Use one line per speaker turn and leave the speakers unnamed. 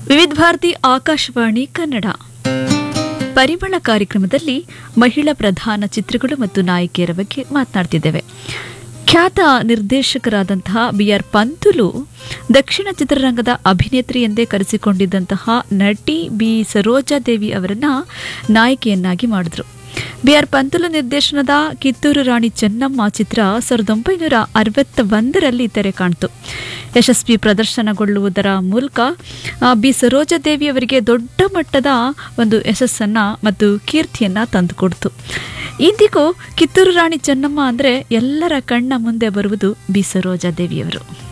ವಿವಿಧ ಭಾರತಿ ಆಕಾಶವಾಣಿ ಕನ್ನಡ ಪರಿಮಳ ಕಾರ್ಯಕ್ರಮದಲ್ಲಿ ಮಹಿಳಾ ಪ್ರಧಾನ ಚಿತ್ರಗಳು ಮತ್ತು ನಾಯಕಿಯರ ಬಗ್ಗೆ ಮಾತನಾಡ್ತಿದ್ದೇವೆ ಖ್ಯಾತ ನಿರ್ದೇಶಕರಾದಂತಹ ಬಿ ಆರ್ ಪಂತುಲು ದಕ್ಷಿಣ ಚಿತ್ರರಂಗದ ಅಭಿನೇತ್ರಿ ಎಂದೇ ಕರೆಸಿಕೊಂಡಿದ್ದಂತಹ ನಟಿ ಬಿ ಸರೋಜಾದೇವಿ ಅವರನ್ನ ನಾಯಕಿಯನ್ನಾಗಿ ಮಾಡಿದ್ರು ಬಿ ಆರ್ ಪಂತುಲು ನಿರ್ದೇಶನದ ಕಿತ್ತೂರು ರಾಣಿ ಚೆನ್ನಮ್ಮ ಚಿತ್ರ ಸಾವಿರದ ಒಂಬೈನೂರ ಅರವತ್ತ ಒಂದರಲ್ಲಿ ತೆರೆ ಕಾಣ್ತು ಯಶಸ್ವಿ ಪ್ರದರ್ಶನಗೊಳ್ಳುವುದರ ಮೂಲಕ ಆ, ಬಿ ಸರೋಜಾದೇವಿ ಅವರಿಗೆ ದೊಡ್ಡ ಮಟ್ಟದ ಒಂದು ಯಶಸ್ಸನ್ನ ಮತ್ತು ಕೀರ್ತಿಯನ್ನ ತಂದುಕೊಡ್ತು ಇಂದಿಗೂ ಕಿತ್ತೂರು ರಾಣಿ ಚೆನ್ನಮ್ಮ ಅಂದ್ರೆ ಎಲ್ಲರ ಕಣ್ಣ ಮುಂದೆ ಬರುವುದು ಬಿ ಸರೋಜಾದೇವಿಯವರು